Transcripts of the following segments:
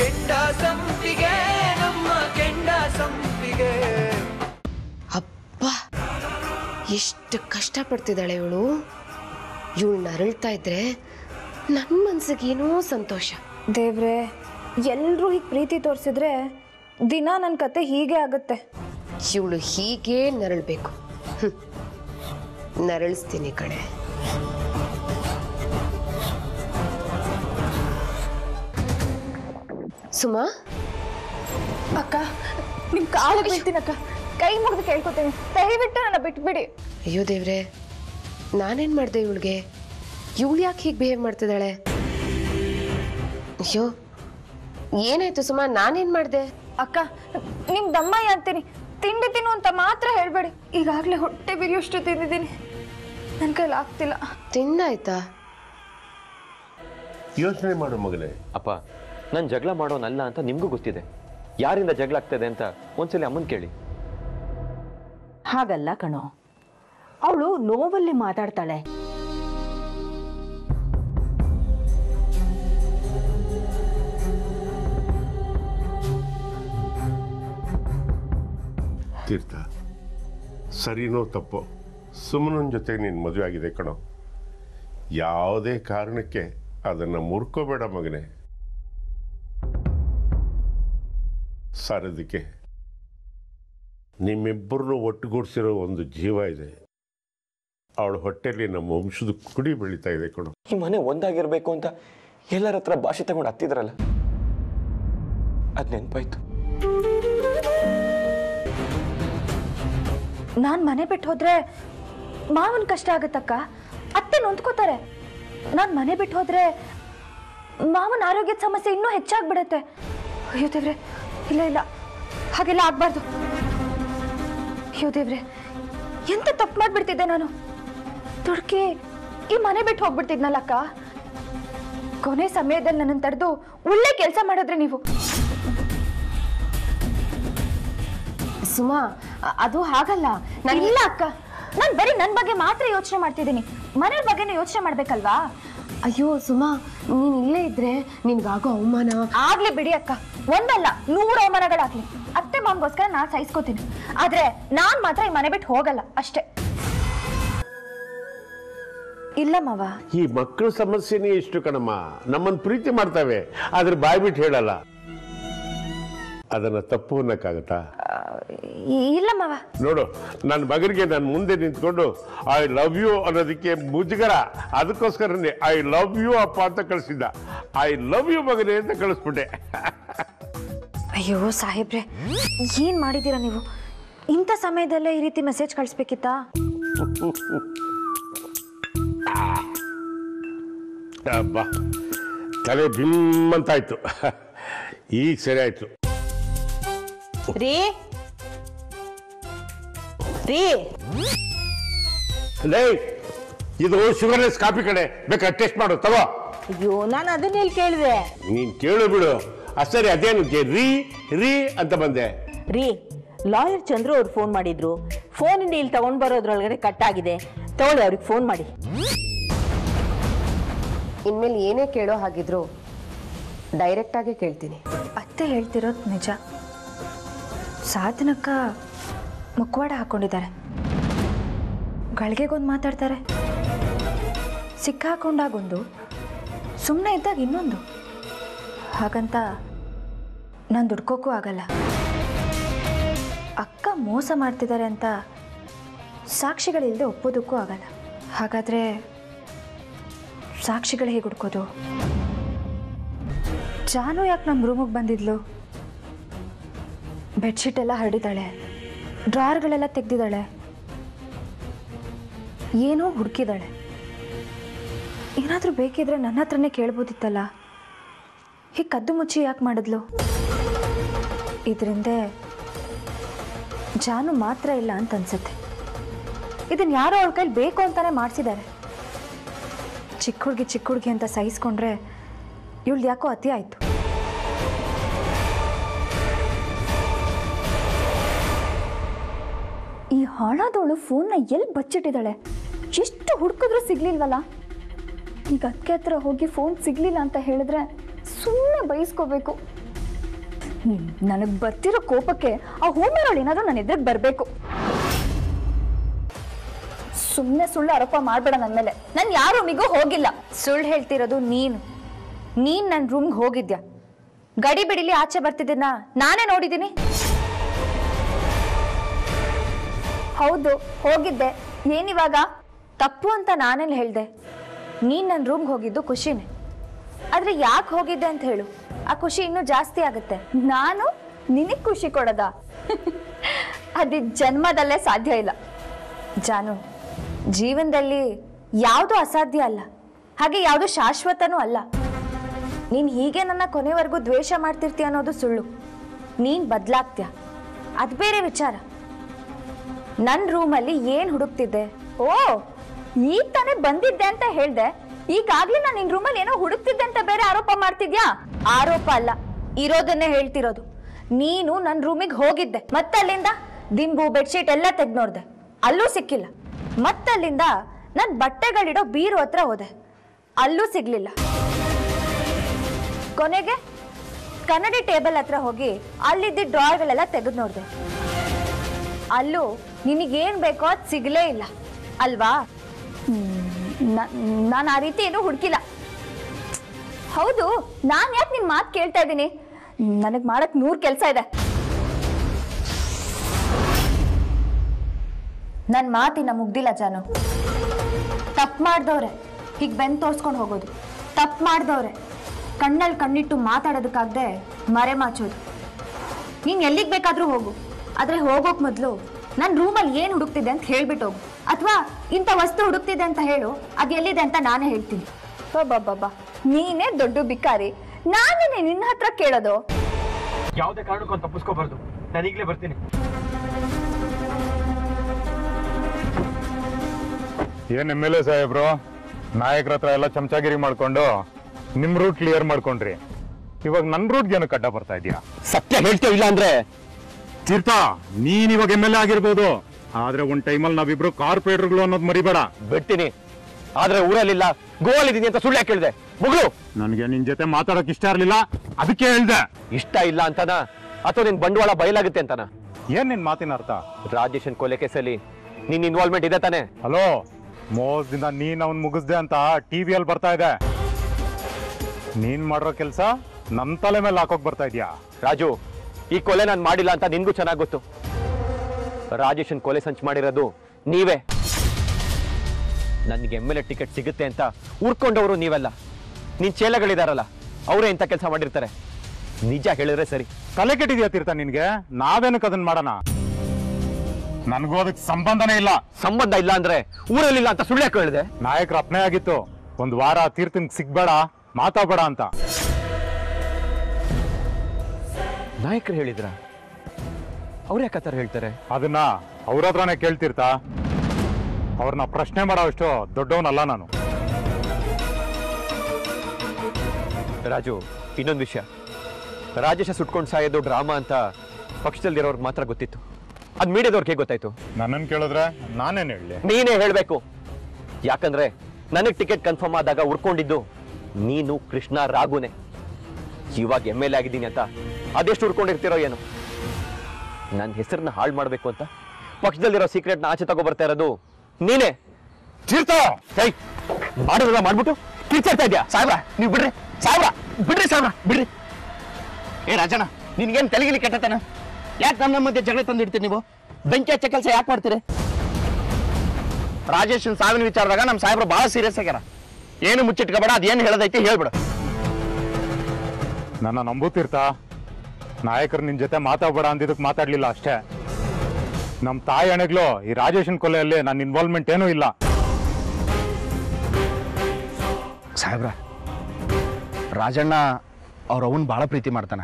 ಕೆಂಡ ಸಂಪಿಗೆ ನಮ್ಮ ಕೆಂಡ ಸಂಪಿಗೆ ಅಬ್ಬ ಎಷ್ಟು ಕಷ್ಟಪಡ್ತಿದ್ದಾಳೆ ಇವಳು ಇವಳನ್ನ ಅರಳ್ತಾ ಇದ್ರೆ ನನ್ನ ಮನ್ಸಿಗೆ ಏನೋ ಸಂತೋಷ ದೇವ್ರೆ ಎಲ್ಲರೂ ಹೀಗೆ ಪ್ರೀತಿ ತೋರಿಸಿದ್ರೆ ದಿನ ನನ್ನ ಕತೆ ಹೀಗೆ ಆಗುತ್ತೆ ಇವಳು ಹೀಗೆ ನರಳ್ಬೇಕು ಹ್ಮ್. ನರಳಿಸ್ತೀನಿ ಕಣೆ ಸುಮಾ ಅಕ್ಕ ನಿಮ್ ಕಾಲು ಬೀಳ್ತೀನಿ ಅಕ್ಕ ಕೈ ಮುಗಿದು ಕೇಳ್ಕೊತೀನಿ ದಯವಿಟ್ಟು ನನ್ನ ಬಿಟ್ಬಿಡಿ ಅಯ್ಯೋ ದೇವ್ರೆ ನಾನೇನ್ ಮಾಡ್ದೆ ಇವಳಿಗೆ ಇವಳು ಯಾಕೆ ಹೀಗೆ ಬಿಹೇವ್ ಮಾಡ್ತಿದ್ದಾಳೆ ಅಯ್ಯೋ ಏನಾಯ್ತು ಸುಮಾ ನಾನೇನ್ ಮಾಡ್ದೆ ಅಕ್ಕ ನಿಮ್ ದಮ್ಮಯ್ಯ ಅಂತೀನಿ ತಿಂಡಿ ತಿನ್ನು ಅಂತ ಮಾತ್ರ ಹೇಳ್ಬೇಡಿ ಈಗಾಗಲೇ ಹೊಟ್ಟೆ ಬಿರಿಯೋಷ್ಟು ತಿಂದಿದ್ದೀನಿ ನನ್ನ ಕೈಲಿ ಆಗ್ತಿಲ್ಲ ತಿಂದಾಯ್ತಾ ಯೋಚನೆ ಮಾಡು ಮಗನೇ ಅಪ್ಪ ನಾನು ಜಗಳ ಮಾಡೋನಲ್ಲ ಅಂತ ನಿಮಗೂ ಗೊತ್ತಿದೆ ಯಾರಿಂದ ಜಗಳ ಆಗ್ತದೆ ಅಂತ ಒಂದ್ಸಲಿ ಅಮ್ಮನ್ ಕೇಳಿ ಹಾಗಲ್ಲ ಕಣೋ ಅವಳು ನೋವಲ್ಲಿ ಮಾತಾಡ್ತಾಳೆ ತೀರ್ಥ ಸರಿನೋ ತಪ್ಪೋ ಸುಮ್ಮನ ಜೊತೆಗೆ ನೀನು ಮದುವೆ ಆಗಿದೆ ಕಣೋ ಯಾವುದೇ ಕಾರಣಕ್ಕೆ ಅದನ್ನು ಮುರ್ಕೋಬೇಡ ಮಗನೇ ಸಾರದಕ್ಕೆ ನಿಮ್ಮಿಬ್ಬರನ್ನು ಒಟ್ಟುಗೂಡಿಸಿರೋ ಒಂದು ಜೀವ ಇದೆ ಅವಳ ಹೊಟ್ಟೆಯಲ್ಲಿ ನಮ್ಮ ವಂಶದ ಕುಡಿ ಬೆಳೀತಾ ಇದೆ ಕಣೋ ಈ ಮನೆ ಒಂದಾಗಿರ್ಬೇಕು ಅಂತ ಎಲ್ಲರ ಹತ್ರ ಭಾಷೆ ತಗೊಂಡು ಹತ್ತಿದ್ರಲ್ಲ ಅದ್ ನೆನ್ಪಾಯ್ತು ನಾನ್ ಮನೆ ಬಿಟ್ಟು ಹೋದ್ರೆ ಮಾವನ್ ಕಷ್ಟ ಆಗತ್ತಕ್ಕ ಅತ್ತೆ ನೊಂದ್ಕೋತಾರೆ ನಾನ್ ಮನೆ ಬಿಟ್ಟು ಹೋದ್ರೆ ಮಾವನ ಆರೋಗ್ಯದ ಸಮಸ್ಯೆ ಇನ್ನೂ ಹೆಚ್ಚಾಗ್ಬಿಡತ್ತೆ ಅಯ್ಯೋ ದೇವ್ರೆ ಇಲ್ಲ ಇಲ್ಲ ಹಾಗೆಲ್ಲ ಆಗ್ಬಾರ್ದು ಅಯ್ಯೋ ದೇವ್ರೆ ಎಂತ ತಪ್ಪು ಮಾಡ್ಬಿಡ್ತಿದ್ದೆ ನಾನು ದುಡ್ಕಿ ಈ ಮನೆ ಬಿಟ್ಟು ಹೋಗ್ಬಿಡ್ತಿದ್ನಲ್ಲಕ್ಕ ಕೊನೆ ಸಮಯದಲ್ಲಿ ನನ್ನನ್ನು ತಡೆದು ಒಳ್ಳೆ ಕೆಲಸ ಮಾಡಿದ್ರೆ ನೀವು ಸುಮಾ ಅ- ಅದು ಹಾಗಲ್ಲ ನಾನು ಇಲ್ಲ ಅಕ್ಕ ನಾನು ಬರೀ ನನ್ನ ಬಗ್ಗೆ ಮಾತ್ರ ಯೋಚನೆ ಮಾಡ್ತಿದ್ದೀನಿ ಮನೆ ಬಗ್ಗೆನೂ ಯೋಚನೆ ಮಾಡ್ಬೇಕಲ್ವಾ ಅಯ್ಯೋ ಸುಮಾ ನೀನ್ ಇಲ್ಲೇ ಇದ್ರೆ ನಿನ್ಗಾಗೋ ಅವಮಾನ ಆಗ್ಲಿ ಬಿಡಿ ಅಕ್ಕ ಒಂದಲ್ಲ ನೂರು ಅವಮಾನಗಳಾಗ್ಲಿ ಅತ್ತೆ ಮಾಮಗೋಸ್ಕರ ನಾನ್ ಸಹಿಸ್ಕೋತೀನಿ ಆದ್ರೆ ನಾನ್ ಮಾತ್ರ ಈ ಮನೆ ಬಿಟ್ಟು ಹೋಗಲ್ಲ ಅಷ್ಟೇ ಇಲ್ಲ ಮಾವ ಈ ಮಕ್ಕಳ ಸಮಸ್ಯೆನೇ ಇಷ್ಟು ಕಣಮ್ಮ ನಮ್ಮನ್ನು ಪ್ರೀತಿ ಮಾಡ್ತವೆ ಆದ್ರೆ ಬಾಯ್ ಬಿಟ್ಟು ಹೇಳಲ್ಲ ಅದನ್ನ ತಪ್ಪು ಅನ್ನಕ್ಕಾಗತ್ತಾ ಇಲ್ಲ ಮಾವ ನೋಡು ನನ್ನ ಮಗನಿಗೆ ನಾನು ಮುಂದೆ ನಿಂತ್ಕೊಂಡು ಐ ಲವ್ ಯು ಅನ್ನೋದಕ್ಕೆ ಮುಜುಗರ ಅದಕ್ಕೋಸ್ಕರನೇ ಐ ಲವ್ ಯು ಅಪ್ಪ ಅಂತ ಕಳಿಸಿದ್ದ ಐ ಲವ್ ಯು ಮಗನೇ ಅಂತ ಕಳಿಸ್ಬಿಟ್ಟೆ ಅಯ್ಯೋ ಸಾಹೇಬ್ರೆ ಏನ್ ಮಾಡಿದ್ದೀರಾ ನೀವು ಇಂಥ ಸಮಯದಲ್ಲೇ ಈ ರೀತಿ ಮೆಸೇಜ್ ಕಳಿಸ್ಬೇಕಿತ್ತಾ ಅಬ್ಬಾ ತಲೆ ಬಿಮ್ ಅಂತಾಯ್ತು ಈಗ ಸರಿ ಆಯ್ತು ರೀ ರೀ ಲೇ ಇದು ಶುಗರ್ಲೆಸ್ ಕಾಫಿ ಕಡೆ ಬೇಕಾದ್ರೆ ಟೆಸ್ಟ್ ಮಾಡು ತಗೋ ಅಯ್ಯೋ ನಾನು ಅದನ್ನೆಲ್ಲಿ ಕೇಳಿದೆ ನೀನ್ ಕೇಳು ಬಿಡು ಆ ಸರಿ ಅದೇನು ರೀ ರೀ ಅಂತ ಬಂದೆ ರೀ ಲಾಯರ್ ಚಂದ್ರು ಅವ್ರು ಫೋನ್ ಮಾಡಿದ್ರು ಫೋನಿಂದ ಇಲ್ಲಿ ತಗೊಂಡ್ ಬರೋದ್ರೊಳಗಡೆ ಕಟ್ ಆಗಿದೆ ತಗೊಳ್ಳಿ ಅವ್ರಿಗೆ ಫೋನ್ ಮಾಡಿ ಇನ್ಮೇಲೆ ಏನೇ ಕೇಳೋ ಹಾಗಿದ್ರು ಡೈರೆಕ್ಟ್ ಆಗಿ ಕೇಳ್ತೀನಿ ಅತ್ತೆ ಹೇಳ್ತಿರೋದು ನಿಜ ಸಾಧನಕ್ಕ ಮುಖವಾಡ ಹಾಕೊಂಡಿದ್ದಾರೆ ಗಳಿಗೆಗೊಂದು ಮಾತಾಡ್ತಾರೆ ಸಿಕ್ಕಾಕೊಂಡಾಗೊಂದು ಸುಮ್ಮನೆ ಇದ್ದಾಗ ಇನ್ನೊಂದು ಹಾಗಂತ ನಾನು ದುಡ್ಕೋಕ್ಕೂ ಆಗಲ್ಲ ಅಕ್ಕ ಮೋಸ ಮಾಡ್ತಿದ್ದಾರೆ ಅಂತ ಸಾಕ್ಷಿಗಳಿಲ್ಲದೆ ಒಪ್ಪೋದಕ್ಕೂ ಆಗಲ್ಲ ಹಾಗಾದರೆ ಸಾಕ್ಷಿಗಳು ಹೇಗೆ ಹುಡ್ಕೋದು ಜಾನು ಯಾಕೆ ನಮ್ಮ ರೂಮಿಗೆ ಬಂದಿದ್ಲು ಬೆಡ್ಶೀಟ್ ಎಲ್ಲ ಹರಡಿದ್ದಾಳೆ ಡ್ರಾರ್ಗಳೆಲ್ಲ ತೆಗ್ದಿದ್ದಾಳೆ ಏನೋ ಹುಡುಕಿದಾಳೆ ಏನಾದರೂ ಬೇಕಿದ್ರೆ ನನ್ನ ಹತ್ರನೇ ಕೇಳ್ಬೋದಿತ್ತಲ್ಲ ಹೀಗೆ ಕದ್ದು ಮುಚ್ಚಿ ಯಾಕೆ ಮಾಡಿದ್ಲು ಇದರಿಂದ ಜಾನು ಮಾತ್ರ ಇಲ್ಲ ಅಂತ ಅನ್ಸುತ್ತೆ ಇದನ್ನ ಯಾರೋ ಅವಳ ಕೈಲಿ ಬೇಕು ಅಂತಾನೆ ಮಾಡಿಸಿದ್ದಾರೆ ಚಿಕ್ಕ ಹುಡುಗಿ ಚಿಕ್ಕ ಹುಡುಗಿ ಅಂತ ಸಹಿಸ್ಕೊಂಡ್ರೆ ಇವಳು ಯಾಕೋ ಅತಿ ಆಯ್ತು ಈ ಹಾಳಾದವಳು ಫೋನ್ನ ಎಲ್ಲಿ ಬಚ್ಚಿಟ್ಟಿದ್ದಾಳೆ ಎಷ್ಟು ಹುಡುಕಿದ್ರೂ ಸಿಗ್ಲಿಲ್ವಲ್ಲ ಈಗ ಅದಕ್ಕೆ ಹತ್ರ ಹೋಗಿ ಫೋನ್ ಸಿಗ್ಲಿಲ್ಲ ಅಂತ ಹೇಳಿದ್ರೆ ಸುಮ್ಮನೆ ಬೈಸ್ಕೋಬೇಕು ನನಗೆ ಬರ್ತಿರೋ ಕೋಪಕ್ಕೆ ಆ ಹೂಮೇರೋಳು ಏನಾದ್ರೂ ನನ್ನ ಎದುರಿಗೆ ಬರಬೇಕು ಸುಮ್ಮನೆ ಸುಳ್ಳು ಆರೋಪ ಮಾಡಬೇಡ ನನ್ನ ಮೇಲೆ ನಾನು ಯಾರ ರೂಮಿಗೂ ಹೋಗಿಲ್ಲ ಸುಳ್ಳು ಹೇಳ್ತಿರೋದು ನೀನು ನೀನ್ ನನ್ನ ರೂಮ್ಗೆ ಹೋಗಿದ್ಯಾ ಗಡಿ ಬಿಡಿಲಿ ಆಚೆ ಬರ್ತಿದ್ದೀನ ನಾನೇ ನೋಡಿದ್ದೀನಿ ಹೌದು ಹೋಗಿದ್ದೆ ಏನಿವಾಗ ತಪ್ಪು ಅಂತ ನಾನೇನು ಹೇಳ್ದೆ ನೀನ್ ನನ್ನ ರೂಮ್ಗೆ ಹೋಗಿದ್ದು ಖುಷಿನೇ ಆದ್ರೆ ಯಾಕೆ ಹೋಗಿದ್ದೆ ಅಂತ ಹೇಳು ಆ ಖುಷಿ ಇನ್ನೂ ಜಾಸ್ತಿ ಆಗುತ್ತೆ ನಾನು ನಿನಗ್ ಖುಷಿ ಕೊಡದ ಅದು ಜನ್ಮದಲ್ಲೇ ಸಾಧ್ಯ ಇಲ್ಲ ಜಾನು ಜೀವನದಲ್ಲಿ ಯಾವುದು ಅಸಾಧ್ಯ ಅಲ್ಲ ಹಾಗೆ ಯಾವುದು ಶಾಶ್ವತನೂ ಅಲ್ಲ ನೀನ್ ಹೀಗೆ ನನ್ನ ಕೊನೆವರೆಗೂ ದ್ವೇಷ ಮಾಡ್ತಿರ್ತೀಯ ಅನ್ನೋದು ಸುಳ್ಳು ನೀನ್ ಬದ್ಲಾಗ್ತೀಯ ಅದ್ ಬೇರೆ ವಿಚಾರ ನನ್ನ ರೂಮಲ್ಲಿ ಏನ್ ಹುಡುಕ್ತಿದ್ದೆ ಓ ಈಗ ತಾನೇ ಬಂದಿದ್ದೆ ಅಂತ ಹೇಳ್ದೆ ಈಗಾಗ್ಲೇ ನಾನು ನಿನ್ ರೂಮಲ್ಲಿ ಏನೋ ಹುಡುಕ್ತಿದ್ದೆ ಅಂತ ಬೇರೆ ಆರೋಪ ಮಾಡ್ತಿದ್ಯಾ ಆರೋಪ ಅಲ್ಲ ಇರೋದನ್ನೇ ಹೇಳ್ತಿರೋದು ನೀನು ನನ್ನ ರೂಮಿಗೆ ಹೋಗಿದ್ದೆ ಮತ್ತಲ್ಲಿಂದ ದಿಂಬು ಬೆಡ್ಶೀಟ್ ಎಲ್ಲ ತೆಗ್ದು ನೋಡ್ದೆ ಅಲ್ಲೂ ಸಿಕ್ಕಿಲ್ಲ ಮತ್ತಲ್ಲಿಂದ ನನ್ ಬಟ್ಟೆಗಳಿಡೋ ಬೀರು ಹತ್ರ ಹೋದೆ ಅಲ್ಲೂ ಸಿಗ್ಲಿಲ್ಲ ಕೊನೆಗೆ ಕನ್ನಡಿ ಟೇಬಲ್ ಹತ್ರ ಹೋಗಿ ಅಲ್ಲಿದ್ದ ಡ್ರಾಯರ್ಗಳೆಲ್ಲ ತೆಗೆದು ನೋಡ್ದೆ ಅಲ್ಲೂ ನಿನಗೇನ್ ಬೇಕೋ ಅದು ಸಿಗ್ಲೇ ಇಲ್ಲ ಅಲ್ವಾ ನಾನು ಆ ರೀತಿ ಏನೂ ಹುಡುಕಿಲ್ಲ ಹೌದು ನಾನು ಯಾಕೆ ನಿನ್ ಮಾತು ಕೇಳ್ತಾ ಇದ್ದೀನಿ ನನಗೆ ಮಾಡಕ್ ನೂರು ಕೆಲಸ ಇದೆ ನನ್ನ ಮಾತಿನ ಮುಗ್ದಿಲ್ಲ ಜಾನು ತಪ್ಪು ಮಾಡ್ದವ್ರೆ ಹೀಗೆ ಬೆನ್ ತೋರ್ಸ್ಕೊಂಡು ಹೋಗೋದು ತಪ್ಪು ಮಾಡ್ದವ್ರೆ ಕಣ್ಣಲ್ಲಿ ಕಣ್ಣಿಟ್ಟು ಮಾತಾಡೋದಕ್ಕಾಗದೆ ಮರೆ ಮಾಚೋದು ನೀನು ಎಲ್ಲಿಗೆ ಬೇಕಾದರೂ ಹೋಗು ಆದರೆ ಹೋಗೋಕ್ ಮೊದಲು ನನ್ನ ರೂಮಲ್ಲಿ ಏನು ಹುಡುಕ್ತಿದ್ದೆ ಅಂತ ಹೇಳ್ಬಿಟ್ಟು ಹೋಗು ಅಥವಾ ಇಂಥ ವಸ್ತು ಹುಡುಕ್ತಿದ್ದೆ ಅಂತ ಹೇಳು ಅದು ಎಲ್ಲಿದೆ ಅಂತ ನಾನೇ ಹೇಳ್ತೀನಿ ಬಾಬಾ ನೀನೇ ದೊಡ್ಡ ಬಿಕಾರಿ ನಾನೇನೆ ನಿನ್ನ ಹತ್ರ ಕೇಳೋದು ಯಾವುದೇ ಕಾರಣಕ್ಕೂ ಅವ್ನು ತಪ್ಪಿಸ್ಕೋಬಾರ್ದು ನಾನು ಈಗಲೇ ಬರ್ತೀನಿ ಏನ್ ಎಮ್ ಎಲ್ ಎ ಸಾಹೇಬ್ರು ನಾಯಕರ ಹತ್ರ ಎಲ್ಲ ಚಮಚಾಗಿರಿ ಮಾಡ್ಕೊಂಡು ನಿಮ್ ರೂಟ್ ಕ್ಲಿಯರ್ ಮಾಡ್ಕೊಂಡ್ರಿ ಇವಾಗ ನನ್ ರೂಟ್ಗೆ ಏನಕ್ಕೆ ಅಡ್ಡ ಬರ್ತಾ ಇದೀಯಾ ಸತ್ಯ ಹೇಳ್ತೇವೆ ಇಲ್ಲ ಅಂದ್ರೆ ತೀರ್ಥ ನೀನ್ ಇವಾಗ ಎಮ್ ಎಲ್ ಎ ಆಗಿರ್ಬೋದು ಆದ್ರೆ ಒಂದ್ ಟೈಮಲ್ಲಿ ನಾವಿಬ್ರು ಕಾರ್ಪೊರೇಟರ್ಗಳು ಅನ್ನೋದು ಮರಿಬೇಡ ಬಿಡ್ತೀನಿ ಆದ್ರೆ ಊರಲ್ಲಿಲ್ಲ ಗೋವಲ್ಲಿದ್ದೀನಿ ಅಂತ ಸುಳ್ಳು ಯಾಕೆ ಕೇಳಿದೆ ಮುಗ್ಳು ನನಗೆ ನಿನ್ ಜೊತೆ ಮಾತಾಡಕ್ ಇಷ್ಟ ಇರ್ಲಿಲ್ಲ ಅದಕ್ಕೆ ಹೇಳ್ದೆ ಇಷ್ಟ ಇಲ್ಲ ಅಂತನಾ ಅಥವಾ ನಿನ್ ಬಂಡವಾಳ ಬಯಲಾಗುತ್ತೆ ಅಂತನಾ ಏನ್ ನಿನ್ ಮಾತಿನ ಅರ್ಥ ರಾಜೇಶನ್ ಕೊಲೆ ಕೇಸಲ್ಲಿ ನಿನ್ ಇನ್ವಾಲ್ವ್ಮೆಂಟ್ ಇದೆ ತಾನೆ ಹಲೋ ಮೋಸದಿಂದ ನೀನ್ ಅವ್ನ್ ಮುಗಿಸ್ದೆ ಅಂತ ಟಿವಿಯಲ್ಲಿ ಬರ್ತಾ ಇದೆ ನೀನ್ ಮಾಡಿರೋ ಕೆಲ್ಸ ನನ್ ತಲೆ ಮೇಲೆ ಹಾಕೋಕ್ ಬರ್ತಾ ಇದೀಯಾ ರಾಜು ಈ ಕೊಲೆ ನಾನು ಮಾಡಿಲ್ಲ ಅಂತ ನಿನ್ಗೂ ಚೆನ್ನಾಗಿ ಗೊತ್ತು ರಾಜೇಶನ್ ಕೊಲೆ ಸಂಚು ಮಾಡಿರೋದು ನೀವೇ ನನಗೆ ಎಮ್ ಎಲ್ ಎ ಟಿಕೆಟ್ ಸಿಗುತ್ತೆ ಅಂತ ಉರ್ಕೊಂಡವರು ನೀವೆಲ್ಲ ನಿನ್ ಚೇಲಗಳಿದಾರಲ್ಲ ಅವರೇ ಇಂಥ ಕೆಲಸ ಮಾಡಿರ್ತಾರೆ ನಿಜ ಹೇಳಿದ್ರೆ ಸರಿ ತಲೆ ಕೆಟ್ಟಿದ್ಯಾ ತೀರ್ಥ ನಿನ್ಗೆ ನಾವೇನಕ್ಕೆ ಅದನ್ನ ಮಾಡೋಣ ನನಗೂ ಅದಕ್ಕೆ ಸಂಬಂಧನೇ ಇಲ್ಲ ಸಂಬಂಧ ಇಲ್ಲ ಅಂದ್ರೆ ಊರಲ್ಲಿಲ್ಲ ಅಂತ ಸುಳ್ಳು ಯಾಕೆ ಹೇಳಿದೆ ನಾಯಕರ ಅಪ್ನೆ ಆಗಿತ್ತು ಒಂದ್ ವಾರ ತೀರ್ಥನ್ ಸಿಗ್ಬೇಡ ಮಾತಾಡ್ಬೇಡ ಅಂತ ನಾಯಕರು ಹೇಳಿದ್ರ ಅವ್ರು ಯಾಕೆ ಆ ಥರ ಹೇಳ್ತಾರೆ ಅದನ್ನ ಅವ್ರ ಹತ್ರನೇ ಕೇಳ್ತಿರ್ತಾ ಅವ್ರನ್ನ ಪ್ರಶ್ನೆ ಮಾಡೋಷ್ಟು ದೊಡ್ಡವನಲ್ಲ ನಾನು ರಾಜು ಇನ್ನೊಂದು ವಿಷಯ ರಾಜೇಶ ಸುಟ್ಕೊಂಡು ಸಾಯೋದು ಡ್ರಾಮಾ ಅಂತ ಪಕ್ಷದಲ್ಲಿರೋರ್ಗೆ ಮಾತ್ರ ಗೊತ್ತಿತ್ತು ಅದು ಮೀಡಿಯಾದವ್ರಿಗೆ ಹೇಗೆ ಗೊತ್ತಾಯ್ತು ನನ್ನನ್ ಕೇಳಿದ್ರೆ ನಾನೇನ್ ಹೇಳಿ ನೀನೇ ಹೇಳಬೇಕು ಯಾಕಂದ್ರೆ ನನಗೆ ಟಿಕೆಟ್ ಕನ್ಫರ್ಮ್ ಆದಾಗ ಉರ್ಕೊಂಡಿದ್ದು ನೀನು ಕೃಷ್ಣ ರಾಘುನೇ ಇವಾಗ ಎಮ್ ಎಲ್ ಎ ಆಗಿದ್ದೀನಿ ಅಂತ ಅದೆಷ್ಟು ಉರ್ಕೊಂಡಿರ್ತಿರೋ ಏನು ನನ್ನ ಹೆಸರನ್ನ ಹಾಳು ಮಾಡಬೇಕು ಅಂತ ಪಕ್ಷದಲ್ಲಿರೋ ಸೀಕ್ರೆಟ್ನ ಆಚೆ ತಗೋ ಬರ್ತಾ ಇರೋದು ನೀನೇ ತೀರ್ಥ ಹೇ ಮಾಡೋದಲ್ಲ ಮಾಡ್ಬಿಟ್ಟು ಕಿರ್ಚಾಡ್ತಾ ಇದ್ಯಾ ಸಾಹೇಬ್ರ ನೀವು ಬಿಡ್ರಿ ಸಾಹೇಬ್ರ ಬಿಡ್ರಿ ಸಾಹೇಬ್ರ ಬಿಡ್ರಿ ಏ ರಾಜಣ್ಣ ನಿನ್ಗೇನು ತಲೆಗಿಲಿ ಕೆಟ್ಟತನ ಯಾಕೆ ನಮ್ಮ ಮಧ್ಯೆ ಜಗಳ ತಂದಿಡ್ತೀರಿ ನೀವು ಬೆಂಕಿ ಹಚ್ಚ ಕೆಲಸ ಯಾಕೆ ಮಾಡ್ತೀರಿ ರಾಜೇಶನ್ ಸಾವಿನ ವಿಚಾರದಾಗ ನಮ್ಮ ಸಾಹೇಬ್ರು ಭಾಳ ಸೀರಿಯಸ್ ಆಗ್ಯಾರ ಏನು ಮುಚ್ಚಿಟ್ಕೋಬೇಡ ಅದೇನು ಹೇಳದೈತಿ ಹೇಳ್ಬಿಡು ನನ್ನ ನಂಬುತ್ತೀರ್ಥ ನಾಯಕರು ನಿನ್ ಜೊತೆ ಮಾತಾಡ್ಬೇಡ ಅಂದಿದ್ದಕ್ಕೆ ಮಾತಾಡ್ಲಿಲ್ಲ ಅಷ್ಟೇ ನಮ್ ತಾಯಿ ಅಣೆಗ್ಲು ಈ ರಾಜೇಶನ್ ಕೊಲೆಯಲ್ಲಿ ನನ್ನ ಇನ್ವಾಲ್ವ್ಮೆಂಟ್ ಏನೂ ಇಲ್ಲ ಸಾಹೇಬ್ರ ರಾಜಣ್ಣ ಅವ್ರ ಅವನ್ ಭಾಳ ಪ್ರೀತಿ ಮಾಡ್ತಾನ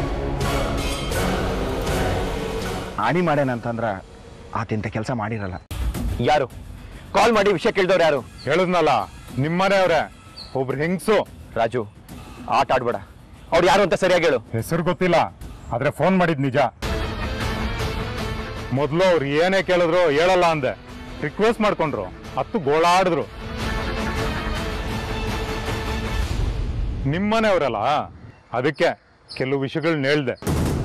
ಹಾನಿ ಮಾಡ್ಯಾನಂತಂದ್ರ ಆತಿಂತ ಕೆಲಸ ಮಾಡಿರಲ್ಲ ಯಾರು ಕಾಲ್ ಮಾಡಿ ವಿಷಯ ಕೇಳಿದವ್ರು ಯಾರು ಹೇಳಿದ್ನಲ್ಲ ನಿಮ್ಮನೆ ಅವ್ರೆ ಒಬ್ರು ಹೆಂಗ್ಸು ರಾಜು ಆಟ ಆಡ್ಬೇಡ ಅವ್ರು ಯಾರು ಅಂತ ಸರಿಯಾಗಿ ಹೇಳು ಹೆಸರು ಗೊತ್ತಿಲ್ಲ ಆದ್ರೆ ಫೋನ್ ಮಾಡಿದ್ ನಿಜ ಮೊದಲು ಅವ್ರು ಏನೇ ಕೇಳಿದ್ರು ಹೇಳಲ್ಲ ಅಂದೆ ರಿಕ್ವೆಸ್ಟ್ ಮಾಡ್ಕೊಂಡ್ರು ಹತ್ತು ಗೋಳಾಡಿದ್ರು ನಿಮ್ಮನೆಯವರಲ್ಲ ಅದಕ್ಕೆ ಕೆಲವು ವಿಷಯಗಳನ್ನ ಹೇಳ್ದೆ